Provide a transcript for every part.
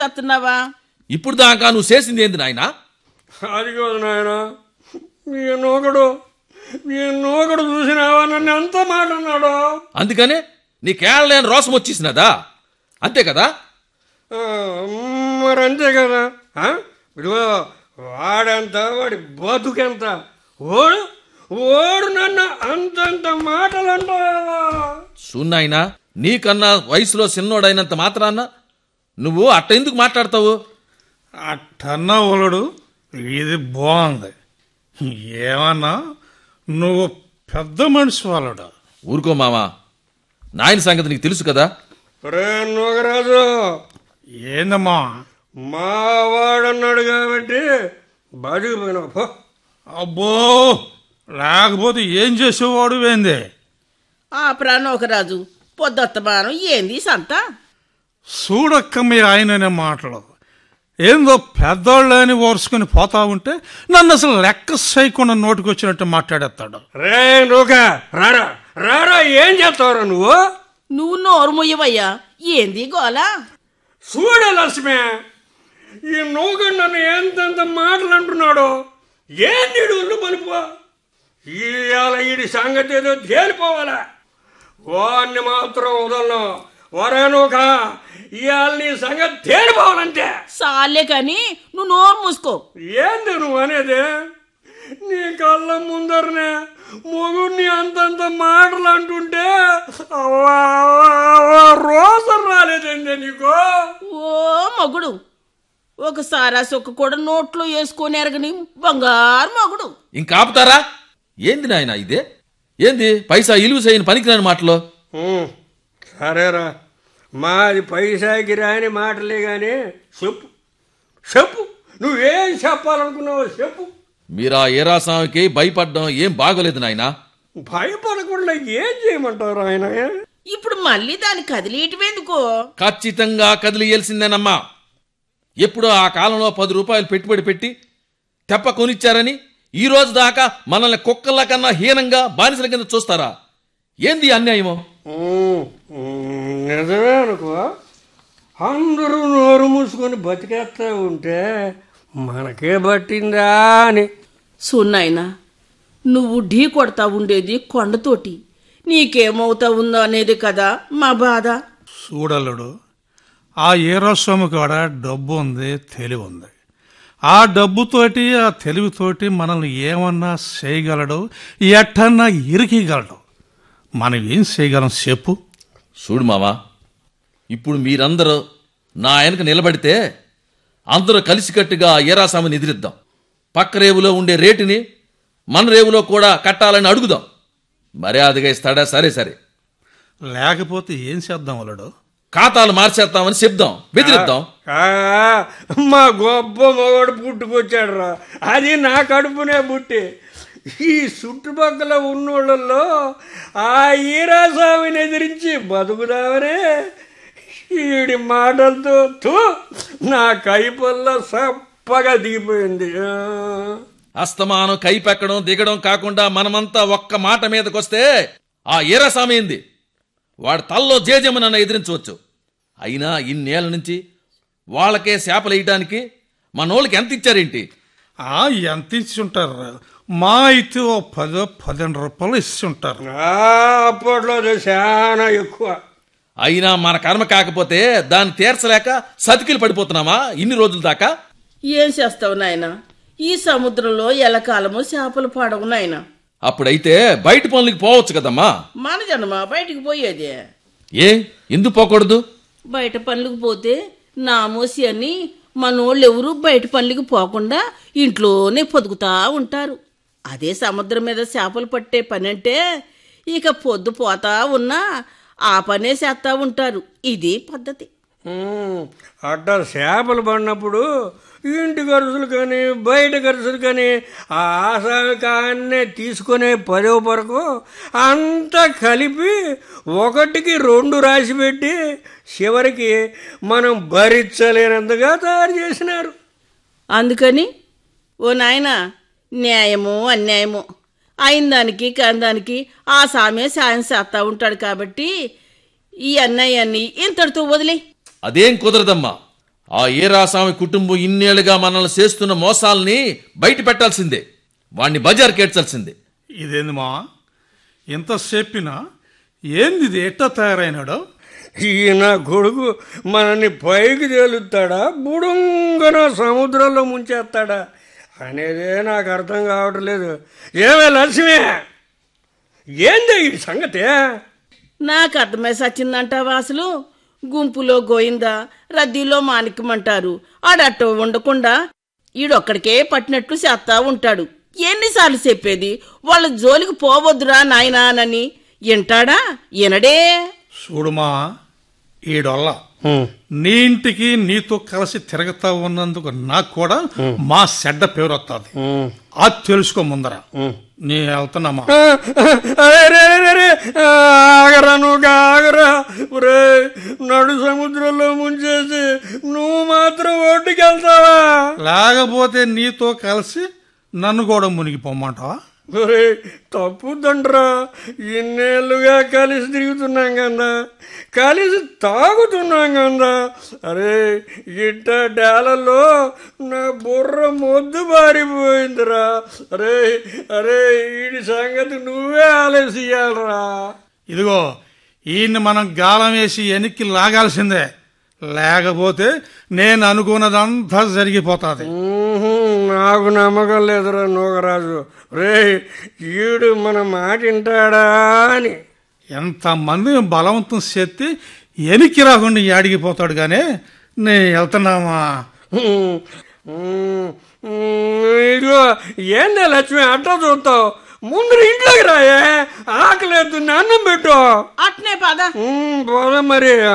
వస్తున్నావా ఇప్పుడు దాకా నువ్వు చేసింది ఏంది నాయనా అది కాదు నాయన ఈ నూకడు ఈ నూకడు చూసినావా నన్ను ఎంత మాట అన్నాడు అందుకనే నీకేళ్ళలేని రోసం వచ్చేసినదా అంతే కదా ఆ, మరి అంతే కదా ఆ? ఇదిగో వాడంత వాడి బతుకెంత ఓడు ఓడు నన్ను అంతంత మాటలు అంటావా సున్నాయినా నీకన్నా వయసులో చిన్నోడైనంత మాత్రాన నువ్వు అట్ట ఎందుకు మాట్లాడతావు అట్టన్నా ఒలడు ఇది బాగుంది ఏమన్నా నువ్వు పెద్ద మనిషి వాళ్ళడు ఊరుకో మావా నాయన సంగతి నీకు తెలుసు కదా రే నూగరాజు ఏందమ్మా మా వాడన్నాడు కాబట్టి బతికిపోయినావు పో అబ్బో లేకపోతే ఏం చేసేవాడు ఏంది ఆ ప్రాణోకరాజు పొద్దొత్తమానం ఏంది ఈ సంత చూడక్క మీ ఆయననే మాటలు ఏందో పెద్దోళ్ళని ఓర్చుకుని పోతా ఉంటే నన్ను అసలు లెక్క చేయకుండా నోటికొచ్చినట్టు మాట్లాడేస్తాడు రే నూక రారా రారా ఏం చేస్తావురా నువ్వు నువ్వు నోరు ముయ్యవయ్యా ఏంది గోలా చూడే లక్ష్మి ఈ నూకడు నన్ను ఎంతెంత మాటలు అంటున్నాడు ఏంది ఒళ్ళు పనిపో ఇవాళ ఈడి సంగతి ఏదో తేలిపోవాలా వాడిని మాత్రం వదలను వరే నూక ఇవాళ నీ సంగతి తేలిపోవాలంటే సాలే కాని నువ్వు నోరు మూసుకో ఏంది నువ్వు అనేది నీ కళ్ళ ముందరనే మొగుడిని అంతంత మాటలు అంటుంటే అవ్వా, అవ్వా, రోసం రాలేదండి నీకు ఓ మగుడు ఒకసారి ఆ సొక్క కూడా నోట్లో వేసుకొని ఎరగని బంగారు మగుడు ఇంకా ఆపుతారా ఏంది నాయనా ఇదే ఏంది పైసా ఇలువ చేయని పనికిరాని మాటలు ఉం, సరేరా మాది పైసాకి రాని మాటలే కానీ చెప్పు చెప్పు నువ్వేం చెప్పాలనుకున్నావో చెప్పు మీరు ఆ ఏరాస్వామికి భయపడడం ఏం బాగోలేదు నాయనా భయపడకుండా ఏం చేయమంటారు ఆయన ఇప్పుడు మళ్ళీ దాన్ని కదిలీయటమేందుకో ఖచ్చితంగా కదిలియల్సిందేనమ్మా ఎప్పుడో ఆ కాలంలో పది రూపాయలు పెట్టుబడి పెట్టి తెప్ప కొనిచ్చారని ఈ రోజు దాకా మనల్ని కుక్కల కన్నా హీనంగా బానిసల కింద చూస్తారా ఏంది ఈ అన్యాయమో ఉం, ఉం, నిజమే అనుకో అందరూ నోరు మూసుకొని బతికేస్తా ఉంటే మనకే పట్టిందా అని సున్నాయినా నువ్వు ఢీ కొడతా ఉండేది కొండతోటి నీకేమవుతా ఉందో అనేది కదా మా బాధ చూడలుడు ఆ ఏరోస్వామి కాడ డబ్బు ఉంది తెలివి ఉంది ఆ డబ్బుతోటి ఆ తెలివితోటి మనల్ని ఏమన్నా చేయగలడు ఎట్టన్నా ఇరికిగలడు మనం ఏం చేయగలం చెప్పు చూడు మావా ఇప్పుడు మీరందరూ నా వెనక నిలబడితే అందరూ కలిసికట్టుగా ఆ ఏరాస్వామిని ఎదిరిద్దాం పక్క రేవులో ఉండే రేటుని మన రేవులో కూడా కట్టాలని అడుగుదాం మర్యాదగా ఇస్తాడా సరే సరే లేకపోతే ఏం చేద్దాం వాళ్ళడు ఖాతాలు మార్చేస్తామని చెప్దాం బెదిరిద్దాం ఆ, మా గొప్ప మగవాడు పుట్టుకొచ్చాడు రా అది నా కడుపునే పుట్టి ఈ చుట్టుపక్కల ఉన్నోళ్ళల్లో ఆ ఈరాస్వామిని ఎదిరించి బతుకుదామనే ఈడి మాటలతో తూ నా కైపల్లో సప్పగా దిగిపోయింది ఆ. అస్తమానం కైపెక్కడం దిగడం కాకుండా మనమంతా ఒక్క మాట మీదకొస్తే ఆ ఏరస్వామి ఏంది వాడి తల్లో జేజమని నన్ను ఎదిరించవచ్చు అయినా ఇన్నేళ్ల నుంచి వాళ్ళకే శాపలు వేయటానికి మనోళ్ళకి ఎంత ఇచ్చారేంటి ఆ ఎంత ఇచ్చి ఉంటారు మా అయితే ఓ పదో పదిహేను రూపాయలు ఇచ్చి ఉంటారు ఆ, అప్పట్లో అది చాలా ఎక్కువ అయినా మన కర్మ కాకపోతే దాన్ని తీర్చలేక సతికిలు పడిపోతున్నామా ఇన్ని రోజుల దాకా ఏం చేస్తావు నాయన ఈ సముద్రంలో ఎలకాలము చేపలు పడవు నాయన అప్పుడైతే బయట పనులకి పోవచ్చు కదమ్మా మన జన్మ బయటికి పోయేదే ఏ ఎందుకు పోకూడదు బయట పనులకు పోతే నామోసి అని మనోళ్ళు ఎవరు బయట పనులకి పోకుండా ఇంట్లోనే పొదుగుతా ఉంటారు అదే సముద్రం మీద చేపలు పట్టే పని అంటే ఇక పొద్దు పోతా ఉన్నా ఆ పనే చేస్తా ఉంటారు ఇది పద్ధతి ఉమ్, అట్టా చేపలు పడినప్పుడు ఇంటి ఖర్చులు కానీ బయట ఖర్చులు కానీ ఆ ఆసామి కాన్నే తీసుకునే పదవ వరకు అంతా కలిపి ఒకటికి రెండు రాసి పెట్టి చివరికి మనం భరించలేనంతగా తయారు చేసినారు అందుకని ఓ నాయన న్యాయము అన్యాయము అయిన దానికి కాని దానికి ఆ సామే సాయం చేస్తా ఉంటాడు కాబట్టి ఈ అన్నయ్యాన్ని ఇంతటితో వదిలే అదేం కుదరదమ్మా ఆ ఏరాస్వామి కుటుంబం ఇన్నేళ్లుగా మనల్ని చేస్తున్న మోసాల్ని బయట పెట్టాల్సిందే వాణ్ణి బజార్ కేడ్చాల్సిందే ఇదేంది మా ఇంత చెప్పినా ఏంది ఇది ఎట్లా తయారైనాడు ఈయన కొడుకు మనల్ని పైకి తేలుతాడా బుడుంగన సముద్రంలో ముంచేస్తాడా అనేదే నాకు అర్థం కావటం లేదు ఏమే లక్ష్మి ఏంది ఈ సంగతి నాకు అర్థమై సచ్చిందంటావా అసలు గుంపులో గోయిందా రద్దీలో మాణిక్యమంటారు ఆడట్ట ఉండకుండా ఈడొక్కడికే పట్టినట్లు చేస్తా ఉంటాడు ఎన్నిసార్లు చెప్పేది వాళ్ళ జోలికి పోవద్దురా నాయనా అని వింటాడా వినడే చూడుమా ఈడొల్ల నీ ఇంటికి నీతో కలిసి తిరగతా ఉన్నందుకు నాకు కూడా మా చెడ్డ పేరు వస్తుంది అది తెలుసుకో ముందర నీ వెళ్తున్నామా ఆ, అరే రే రే రే, ఆగరా నువ్వు ఆగరా ఒరే నడు సముద్రంలో ముంచేసి నువ్వు మాత్రం ఒడ్డుకి వెళ్తావా లేకపోతే నీతో కలిసి నన్ను కూడా మునిగిపోమ్మంటావా ఒరే తప్పుదండ్రా ఇన్నేళ్ళుగా కలిసి తిరుగుతున్నాం కదా కలిసి తాగుతున్నాం కదా అరే ఇట్ట డేలలో నా బుర్ర మొద్దు బారిపోయిందిరా అరే అరే వీడి సంగతి నువ్వే ఆలోచించాలరా ఇదిగో ఈయన్ని మనం గాలం వేసి వెనక్కి లాగాల్సిందే లేకపోతే నేను అనుకున్నదంతా జరిగిపోతుంది ఊహుం, నాకు నమ్మకం లేదురా నూగరాజు రే ఈడు మన మాట వింటాడా అని ఎంతమంది బలవంతం చేస్తే ఎనికి రాకుండా అడిగిపోతాడు కానీ నేను వెళ్తున్నామా ఉమ్, ఉమ్, ఉమ్, ఇదిగో ఏందే లక్ష్మి అట్ట చూస్తావు ముందు ఇంట్లోకి రాయే ఆకలేదు అన్నం పెట్టు అట్నే పద ఉమ్, పోదాం మరి ఆ.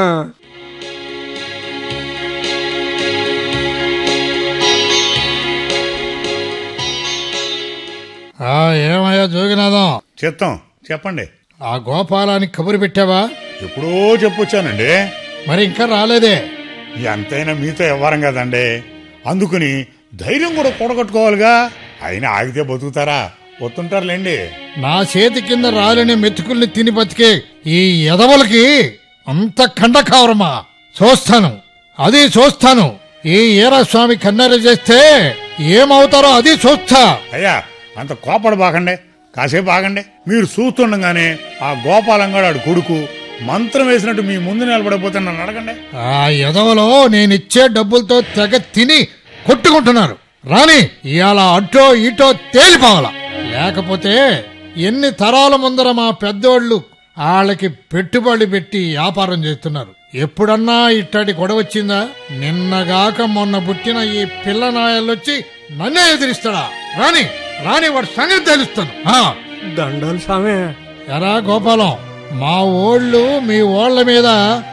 ఆ ఏమయ్యా జోగినాథం చిత్తం చెప్పండి ఆ గోపాలానికి కబురు పెట్టావా ఎప్పుడో చెప్పొచ్చానండి మరి ఇంకా రాలేదే ఎంతైనా మీతో ఇవ్వరం కదండి అందుకుని ధైర్యం కూడా కూడగట్టుకోవాలిగా అయినా ఆగితే బతుకుతారా వస్తుంటారులేండి నా చేతి కింద రాలిన మెతుకుల్ని తిని బతికే ఈ ఎదవలకి అంత ఖండకావరమా చూస్తాను అది చూస్తాను ఈ ఈరస్వామి కన్నెర చేస్తే ఏమవుతారో అది చూస్తా అయ్యా అంత కోపడ బాకండి కాసేపు ఆగండి మీరు చూస్తుండగానే ఆ గోపాలంగాడు కొడుకు మంత్రం వేసినట్టు మీ ముందు నిలబడిపోతే నన్ను అడగండి ఆ ఎదవలో నేనిచ్చే డబ్బులతో తెగ తిని కొట్టుకుంటున్నారు రాని ఇవాళ అటో ఇటో తేలిపోవాల లేకపోతే ఎన్ని తరాల ముందర మా పెద్దోళ్ళు వాళ్ళకి పెట్టుబడి పెట్టి వ్యాపారం చేస్తున్నారు ఎప్పుడన్నా ఇట్టడి గొడవ వచ్చిందా నిన్నగాక మొన్న పుట్టిన ఈ పిల్ల నాయలొచ్చి నన్నే ఎదిరిస్తాడా రాని రాని వాడి సంగతి తెలుస్తాను ఆ. దండాలు సామే ఎరా గోపాలం మా ఓళ్ళు మీ ఓళ్ళ మీద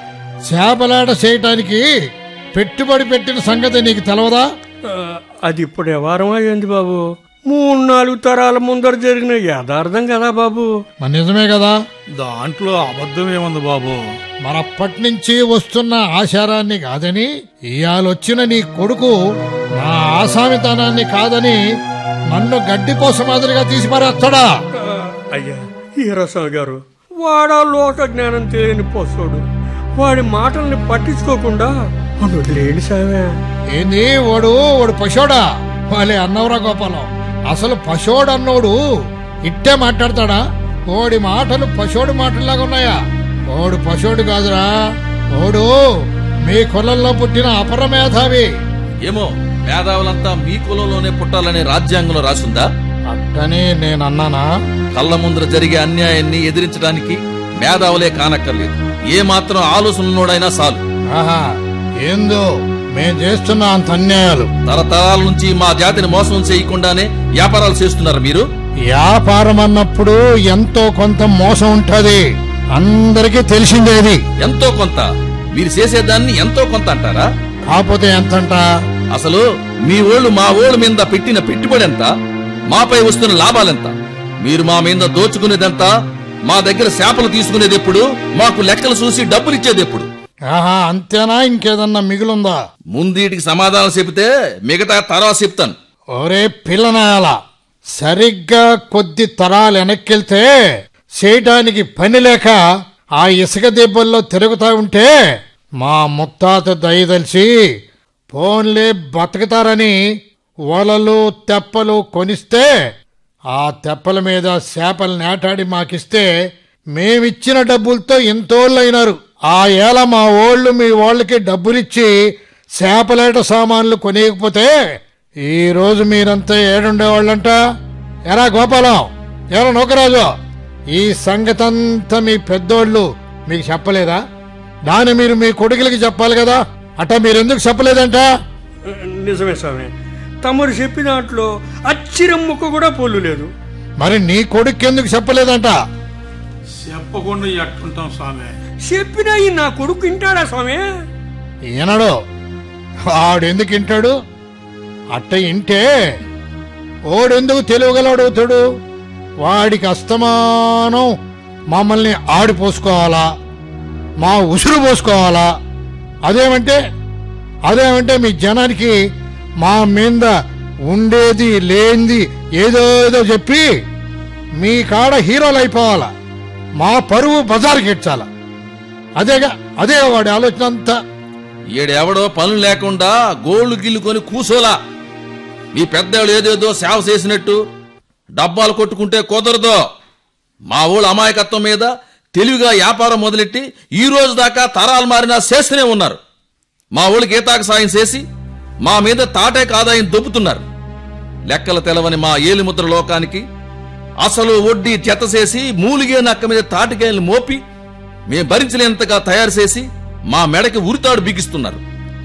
చేపలాట చేయటానికి పెట్టుబడి పెట్టిన సంగతి నీకు తెలవదా ఆ, అది ఇప్పుడు వ్యవహారం అయ్యింది బాబు మూడు నాలుగు తరాల ముందర జరిగిన యథార్థం కదా బాబు మరి నిజమే కదా దాంట్లో అబద్ధం ఏముంది బాబు మరప్పటి నుంచి వస్తున్న ఆచారాన్ని కాదని ఇయాలొచ్చిన నీ కొడుకు నా ఆసామితనాన్ని కాదని నన్ను గడ్డిపోస మాదిరిగా తీసి పారేస్తాడా ఆ, అయ్యా ఈరస్వామి గారు వాడా లోక జ్ఞానం తెలియని పోసోడు వాడి మాటల్ని పట్టించుకోకుండా వాడు వదిలేయండి సామే ఏంది వాడు వాడు పశోడా వాళ్ళే అన్నవరా గోపాలం అసలు పశోడు అన్నోడు ఇట్టే మాట్లాడతాడా ఓడి మాటలు పశోడు మాటల్లాగా ఉన్నాయా ఓడు పశోడు కాదురా ఓడు మీ కులంలో పుట్టిన అపర మేధావి ఏమో మేధావులంతా మీ కులంలోనే పుట్టాలనే రాజ్యాంగంలో రాసుందా అట్టని నేను అన్నానా కళ్ళ ముందర జరిగే అన్యాయాన్ని ఎదిరించడానికి మేధావులే కానక్కర్లేదు ఏ మాత్రం ఆలోచన ఉన్నోడైనా చాలు ఆహా ఏందో మేం చేస్తున్న అంత అన్యాయాలు తరతరాల నుంచి మా జాతిని మోసం చేయకుండానే వ్యాపారాలు చేస్తున్నారు మీరు వ్యాపారం అన్నప్పుడు ఎంతో కొంత మోసం ఉంటది అందరికీ తెలిసిందేది ఎంతో కొంత మీరు చేసేదాన్ని ఎంతో కొంత అంటారా కాకపోతే ఎంతంట అసలు మీ ఓళ్ళు మా ఓళ్ళ మీద పెట్టిన పెట్టుబడి ఎంత మాపై వస్తున్న లాభాలెంత మీరు మా మీద దోచుకునేదెంత మా దగ్గర శాపలు తీసుకునేది ఎప్పుడు మాకు లెక్కలు చూసి డబ్బులు ఇచ్చేది ఎప్పుడు ఆహా అంతేనా ఇంకేదన్నా మిగులుందా ముందీటికి సమాధానం చెబితే మిగతా తర్వాత చెప్తాను ఒరే పిల్లనాయాల సరిగ్గా కొద్ది తరాలు వెనక్కెళ్తే చేయటానికి పని లేక ఆ ఇసుక దెబ్బల్లో తిరుగుతా ఉంటే మా ముత్తాత దయదలిచి ఫోన్లే బతుకుతారని వలలు తెప్పలు కొనిస్తే ఆ తెప్పల మీద చేపలు నేటాడి మాకిస్తే మేమిచ్చిన డబ్బులతో ఎంతోళ్ళైనారు ఆ ఏళ మా ఓళ్ళు మీ వాళ్ళకి డబ్బులిచ్చి చేపలేట సామాన్లు కొనేయకపోతే ఈ రోజు మీరంతా ఏడుండేవాళ్ళంట ఎరా గోపాలం ఎరా నౌకరాజు ఈ సంగతంతా మీ పెద్దోళ్ళు మీకు చెప్పలేదా దాన్ని మీరు మీ కొడుకులకి చెప్పాలి కదా అట్ట మీరెందుకు చెప్పలేదంట నిజమే స్వామి తమరు చెప్పిన దాంట్లో అచ్చిరం ముక్క కూడా పోలు లేదు మరి నీ కొడుకు ఎందుకు చెప్పలేదంట చెప్పకుండా ఎట్టుంటాం స్వామి చెప్పినా ఈ నా కొడుకు వింటాడా స్వామి ఈనడు వాడెందుకు వింటాడు అట్ట ఇంటే ఓడెందుకు తెలియగలడవుతాడు వాడికి అస్తమానం మమ్మల్ని ఆడిపోసుకోవాలా మా ఉసురు పోసుకోవాలా అదేమంటే అదేమంటే మీ జనానికి మా మీద ఉండేది లేనిది ఏదో ఏదో చెప్పి మీ కాడ హీరోలు అయిపోవాలా మా పరువు బజార్కి ఇచ్చాలా అదేగా అదే వాడి ఆలోచన అంతా ఈడెవడో పనులు లేకుండా గోళ్లు గిల్లుకొని కూసోలా మీ పెద్దవాళ్ళు ఏదేదో సేవ చేసినట్టు డబ్బాలు కొట్టుకుంటే కుదరదు మా ఊళ్ళ అమాయకత్వం మీద తెలివిగా వ్యాపారం మొదలెట్టి ఈ రోజు దాకా తరాలు మారినా చేస్తూనే ఉన్నారు మా ఊళ్ళకి గీతాకు సాయం చేసి మా మీద తాటేక ఆదాయం దొబ్బుతున్నారు లెక్కలు తెలవని మా ఏలిముద్ర లోకానికి అసలు వడ్డీ చేసి మూలిగే నక్క మీద తాటికాయలు మోపి మేం భరించలేంతగా తయారు చేసి మా మెడకి ఉరితాడు బిగిస్తున్నారు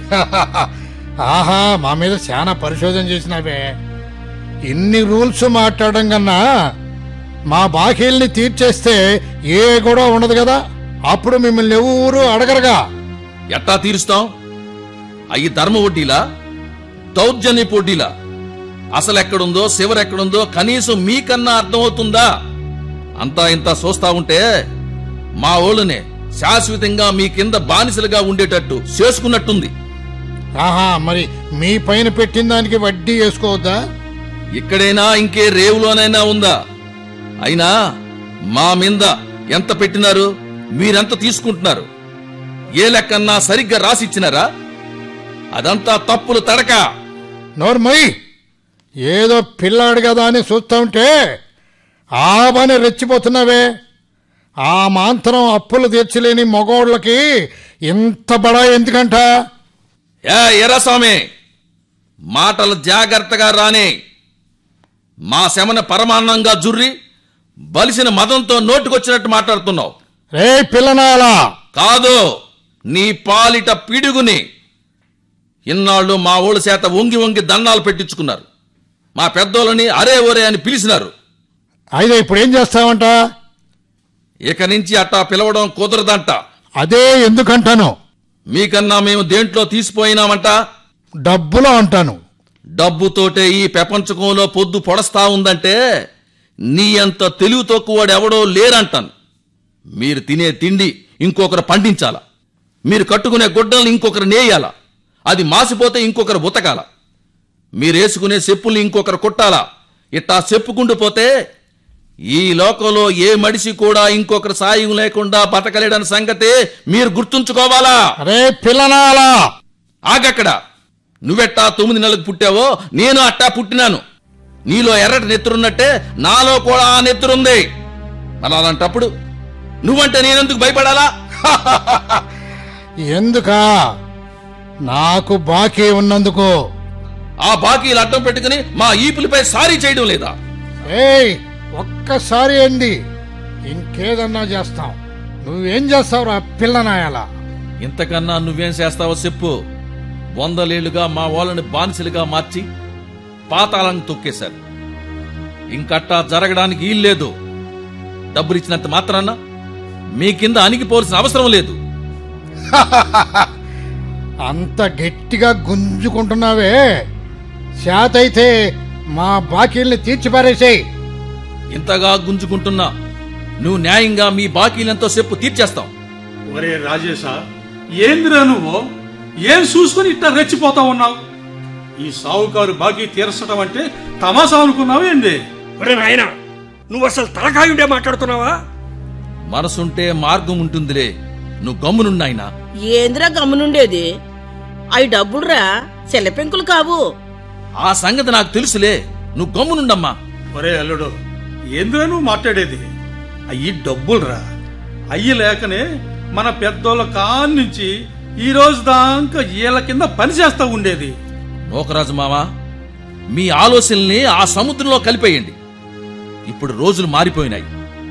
ఆహా మా మీద చాలా పరిశోధన చేసినావే ఇన్ని రూల్స్ మాట్లాడడం కన్నా మా బాకీల్ని తీర్చేస్తే ఏ గొడవ ఉండదు కదా అప్పుడు మిమ్మల్ని ఎవరు అడగరుగా ఎట్టా తీరుస్తాం అయ్యి ధర్మ వడ్డీలా దౌర్జన్య పోటీలా అసలు ఎక్కడుందో శివరెక్కడుందో కనీసం మీకన్నా అర్థమవుతుందా అంతా ఇంత చూస్తా ఉంటే మా ఓళ్ళనే శాశ్వతంగా మీ కింద బానిసలుగా ఉండేటట్టు చేసుకున్నట్టుంది ఆహా మరి మీ పైన పెట్టిన దానికి వడ్డీ వేసుకోవద్దా ఇక్కడైనా ఇంకే రేవులోనైనా ఉందా అయినా మా మీద ఎంత పెట్టినారు మీరెంత తీసుకుంటున్నారు ఏ లెక్కన్నా సరిగ్గా రాసిచ్చినారా అదంతా తప్పులు తడక నోర్మయ్ ఏదో పిల్లాడు కదా అని చూస్తా ఉంటే ఆ పని రెచ్చిపోతున్నావే ఆ మాంతరం అప్పులు తీర్చలేని మగోళ్ళకి ఇంత బడా ఎందుకంట ఏ ఎర్రస్వామి మాటలు జాగ్రత్తగా రానే మా శమన పరమాన్నంగా జుర్రి బలిసిన మదంతో నోటుకొచ్చినట్టు మాట్లాడుతున్నావు రే పిల్లనాలా కాదు నీ పాలిట పిడుగుని ఇన్నాళ్ళు మా ఊళ్ళ చేత వంగి వంగి దండాలు పెట్టించుకున్నారు మా పెద్దోళ్ళని అరే ఒరే అని పిలిచినారు అయితే ఇప్పుడు ఏం చేస్తావంట ఇక నుంచి అట్టా పిలవడం కుదరదంట అదే ఎందుకంటాను మీకన్నా మేము దేంట్లో తీసిపోయినామంట డబ్బులో అంటాను డబ్బుతోటే ఈ ప్రపంచకంలో పొద్దు పొడస్తా ఉందంటే నీ అంత తెలివి తక్కువవాడు ఎవడో లేరంటాను మీరు తినే తిండి ఇంకొకరు పండించాల మీరు కట్టుకునే గుడ్డల్ని ఇంకొకరు నేయాల అది మాసిపోతే ఇంకొకరు ఉతకాల మీరేసుకునే చెప్పుల్ని ఇంకొకరు కుట్టాలా ఇట్టా చెప్పుకుంటూ పోతే ఈ లోకంలో ఏ మనిషి కూడా ఇంకొకరు సాయం లేకుండా బతకలేడని సంగతే మీరు గుర్తుంచుకోవాలా అరే పిల్లనాలా ఆగక్కడ నువ్వెట్టా తొమ్మిది నెలలకు పుట్టావో నేను అట్టా పుట్టినాను నీలో ఎర్రటి నెత్తురున్నట్టే నాలో కూడా ఆ నెత్తురుంది మరి అలాంటప్పుడు నువ్వంటే నేనెందుకు భయపడాలా ఎందుకా నాకు బాకీ ఉన్నందుకు ఆ బాకీలు అడ్డం పెట్టుకుని మా ఈపులపై సారీ చేయడం లేదా ఏయ్ ఒక్కసారి అండి ఇంకేదన్నా చేస్తాం నువ్వేం చేస్తావురా పిల్లనాయాలా ఇంతకన్నా నువ్వేం చేస్తావో చెప్పు వందలేళ్లుగా మా వాళ్ళని బానిసలుగా మార్చి పాతాళాన్ని తొక్కేశారు ఇంకట్టా జరగడానికి వీల్లేదు డబ్బులిచ్చినంత మాత్రాన మీ కింద అణిగిపోవాల్సిన అవసరం లేదు అంత గట్టిగా గుంజుకుంటున్నావే చేతైతే మా బాకీల్ని తీర్చిపారేసేయ్ ఇంతగా గుంజుకుంటున్నా నువ్వు న్యాయంగా మీ బాకీలెంతో చెప్పు తీర్చేస్తాం ఒరే రాజేశా ఏందిరా నువ్వు ఏం చూసుకుని ఇట్లా రెచ్చిపోతా ఉన్నావు ఈ సావుకారు బాకీ తీర్చడం అంటే తమాసా అనుకున్నావు ఏంది ఒరే నాయన నువ్వు అసలు తలకాయుండే మాట్లాడుతున్నావా మనసుంటే మార్గం ఉంటుందిలే నువ్వు గమ్మునున్నాయినా ఏందిరా గమ్మునుండేది అవి డబ్బులురా చెల్లపెంకులు కావు ఆ సంగతి నాకు తెలుసులే నువ్వు గమ్మునుండమ్మా ఒరే అల్లుడు ఏందిరా నువ్వు మాట్లాడేది అయ్యి డబ్బులురా అయ్యి లేకనే మన పెద్దోళ్ళ కాన్నించి ఈ రోజు దాకా ఈల కింద పని చేస్తా ఉండేది నోకరాజు మావా మీ ఆలోచనల్ని ఆ సముద్రంలో కలిపేయండి ఇప్పుడు రోజులు మారిపోయినాయి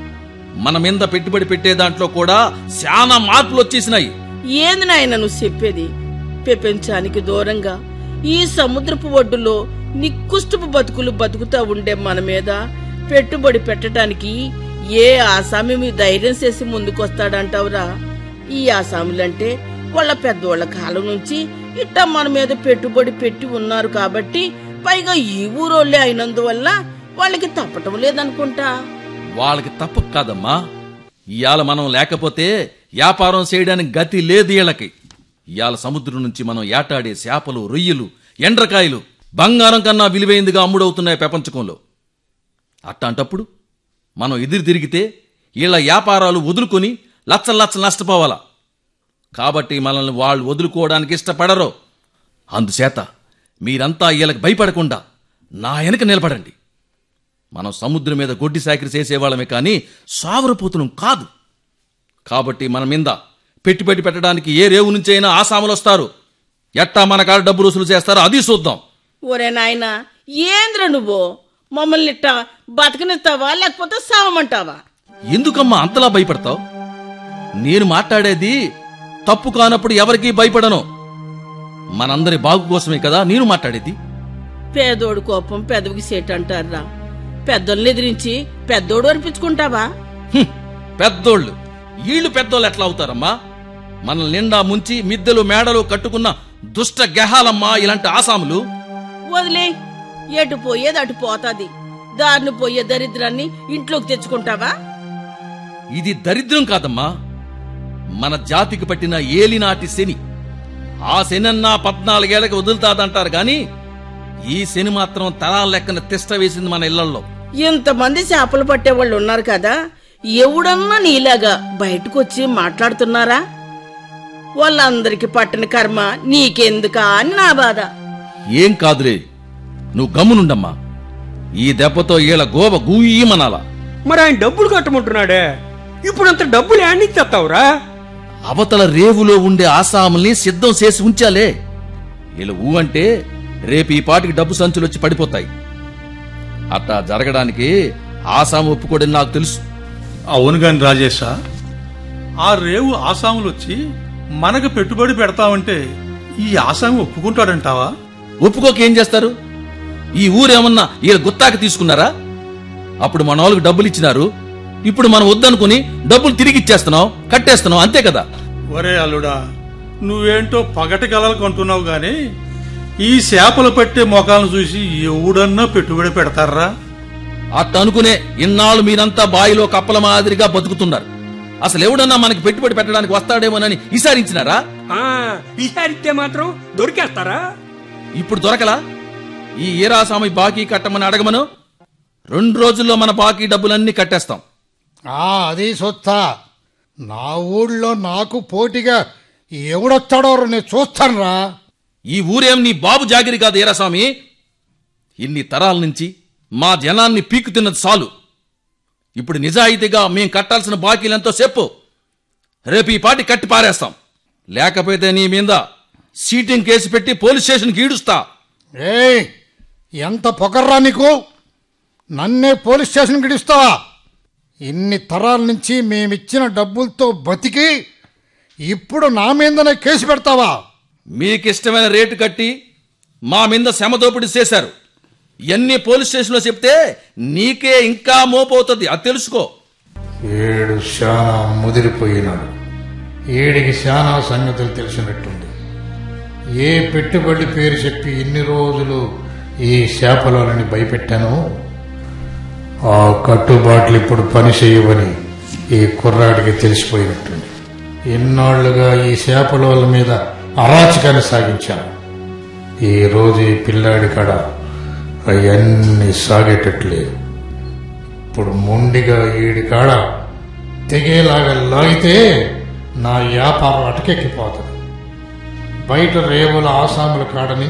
మన మీద పెట్టుబడి పెట్టే దాంట్లో కూడా చాలా మార్పులు వచ్చేసినాయి ఏంది నాయన నువ్వు చెప్పేది ప్రపంచానికి దూరంగా ఈ సముద్రపు ఒడ్డులో నిక్కుష్టపు బతుకులు బతుకుతా ఉండే మన మీద పెట్టుబడి పెట్టడానికి ఏ ఆసామి మీ ధైర్యం చేసి ముందుకొస్తాడంటావురా ఈ ఆసాములంటే వాళ్ళ పెద్దోళ్ళ కాలం నుంచి ఇట్ట మన మీద పెట్టుబడి పెట్టి ఉన్నారు కాబట్టి పైగా ఈ ఊరోళ్ళే అయినందువల్ల వాళ్ళకి తప్పటం లేదనుకుంటా వాళ్ళకి తప్పు కాదమ్మా ఇవాళ మనం లేకపోతే వ్యాపారం చేయడానికి గతి లేదు వీళ్ళకి ఇవాళ సముద్రం నుంచి మనం ఏటాడే చేపలు రొయ్యలు ఎండ్రకాయలు బంగారం కన్నా విలువైందిగా అమ్ముడవుతున్నాయి ప్రపంచకంలో అట్టాంటప్పుడు మనం ఎదురు తిరిగితే వీళ్ళ వ్యాపారాలు వదులుకొని లచ్చలు లచ్చలు నష్టపోవాలా కాబట్టి మనల్ని వాళ్ళు వదులుకోవడానికి ఇష్టపడరు అందుచేత మీరంతా వీళ్ళకి భయపడకుండా నా వెనక నిలబడండి మనం సముద్రం మీద గొడ్డి సాకిరి చేసేవాళ్ళమే కానీ సావరపోతులం కాదు కాబట్టి మన మీద పెట్టుబడి పెట్టడానికి ఏ రేవు నుంచి అయినా ఆసాములు వస్తారు ఎట్టా మన కాడ డబ్బు రుసులు చేస్తారో అది చూద్దాం ఒరే నాయనా ఏంద్ర నువ్వు మమ్మల్ని ఇట్ట బతకనిస్తావా లేకపోతే సావమంటావా ఎందుకమ్మా అంతలా భయపడతావు నేను మాట్లాడేది తప్పు కానప్పుడు ఎవరికీ భయపడను మనందరి బాగు కోసమే కదా నేను మాట్లాడేది పేదోడు కోపం పెదవికి సేటు అంటారా పెద్దోళ్ళని ఎదిరించి పెద్దోడు అనిపించుకుంటావా హ్మ్, పెద్దోళ్ళు వీళ్ళు పెద్దోళ్ళు ఎట్లా అవుతారమ్మా మనల్ని నిండా ముంచి మిద్దెలు మేడలు కట్టుకున్న దుష్ట గెహాలమ్మా ఇలాంటి ఆసాములు వదిలే ఎటు పోయేది అటు పోతాది దారిని పోయే దరిద్రాన్ని ఇంట్లోకి తెచ్చుకుంటావా ఇది దరిద్రం కాదమ్మా మన జాతికి పట్టిన ఏలినాటి శని ఆ శనన్నా పద్నాలుగేళ్లకి వదులుతాదంటారు గాని ఈ శని మాత్రం తరాల లెక్కన తిష్ట వేసింది మన ఇళ్లలో ఇంతమంది చేపలు పట్టే వాళ్ళు ఉన్నారు కదా ఎవడన్నా నీలాగా బయటకు వచ్చి మాట్లాడుతున్నారా వాళ్ళందరికి పట్టిన కర్మ నీకెందుకా అని నా బాధ ఏం కాదులే నువ్వు గమ్మునుండమ్మా ఈ దెబ్బతో ఈళ్ళ గోవ గూయమనాలా మరి ఆయన డబ్బులు కట్టమంటున్నాడే ఇప్పుడు అంత డబ్బులు యాడ్ తెస్తావురా అవతల రేవులో ఉండే ఆసాముల్ని సిద్ధం చేసి ఉంచాలే వీళ్ళు ఊ అంటే రేపు ఈ పాటికి డబ్బు సంచులు వచ్చి పడిపోతాయి అట్టా జరగడానికి ఆసాము ఒప్పుకోడని నాకు తెలుసు అవును గాని రాజేశా ఆ రేవు ఆసాములు వచ్చి మనకు పెట్టుబడి పెడతామంటే ఈ ఆసామి ఒప్పుకుంటాడంటావా ఒప్పుకోక ఏం చేస్తారు ఈ ఊరేమన్నా వీళ్ళ గుత్తాకి తీసుకున్నారా అప్పుడు మన వాళ్ళకి డబ్బులు ఇచ్చినారు ఇప్పుడు మనం వద్దనుకుని డబ్బులు తిరిగి ఇచ్చేస్తున్నాం కట్టేస్తున్నాం అంతే కదా ఒరే అల్లుడా నువ్వేంటో పగటి కలలు కొంటున్నావు గాని ఈ చేపలు పట్టే మొఖాలను చూసి ఎవడన్నా పెట్టుబడి పెడతారా అట్ట అనుకునే ఇన్నాళ్ళు మీరంతా బాయిలో కప్పల మాదిరిగా బతుకుతున్నారు అసలు ఎవడన్నా మనకి పెట్టుబడి పెట్టడానికి వస్తాడేమోనని విసారించినారా ఆ, ఈసారిస్తే మాత్రం దొరికేస్తారా ఇప్పుడు దొరకలా ఈ ఈరాస్వామి బాకీ కట్టమని అడగమను రెండు రోజుల్లో మన బాకీ డబ్బులన్నీ కట్టేస్తాం ఆ అది సొత్తా నా ఊళ్ళో నాకు పోటీగా ఎవడొస్తాడో నేను చూస్తానురా ఈ ఊరేం నీ బాబు జాగిరి కాదు ఈరాస్వామి ఇన్ని తరాల నుంచి మా జనాన్ని పీకు తిన్నది చాలు ఇప్పుడు నిజాయితీగా మేం కట్టాల్సిన బాకీలెంతో చెప్పు రేపు ఈ పాటి కట్టి పారేస్తాం లేకపోతే నీ మీద సీటింగ్ కేసు పెట్టి పోలీస్ స్టేషన్కి ఈడుస్తా ఏయ్ ఎంత పొగర్రా నీకు నన్నే పోలీస్ స్టేషన్కి ఇస్తావా ఇన్ని తరాల నుంచి మేమిచ్చిన డబ్బులతో బతికి ఇప్పుడు నా మీదనే కేసు పెడతావా మీకిష్టమైన రేటు కట్టి మా మీద శ్రమదోపిడి చేశారు ఇవన్నీ పోలీస్ స్టేషన్లో చెప్తే నీకే ఇంకా మోపవుతుంది అది తెలుసుకో ఏడు శానా ముదిరిపోయినాడు ఏడికి శానా సంగతులు తెలిసినట్టుంది ఏ పెట్టుబడి పేరు చెప్పి ఇన్ని రోజులు ఈ శాపలోని భయపెట్టాను ఆ కట్టుబాట్లు ఇప్పుడు పని చేయవని ఈ కుర్రాడికి తెలిసిపోయినట్టుంది ఎన్నాళ్లుగా ఈ శాపలోల మీద అరాచకాన్ని సాగించాను ఈ రోజు ఈ పిల్లాడి కాడ అవన్నీ సాగేటట్లేదు ఇప్పుడు మొండిగా ఈడి కాడ తెగేలాగా లాగితే నా వ్యాపారం అటకెక్కిపోతుంది బయట రేవుల ఆసాముల కాడని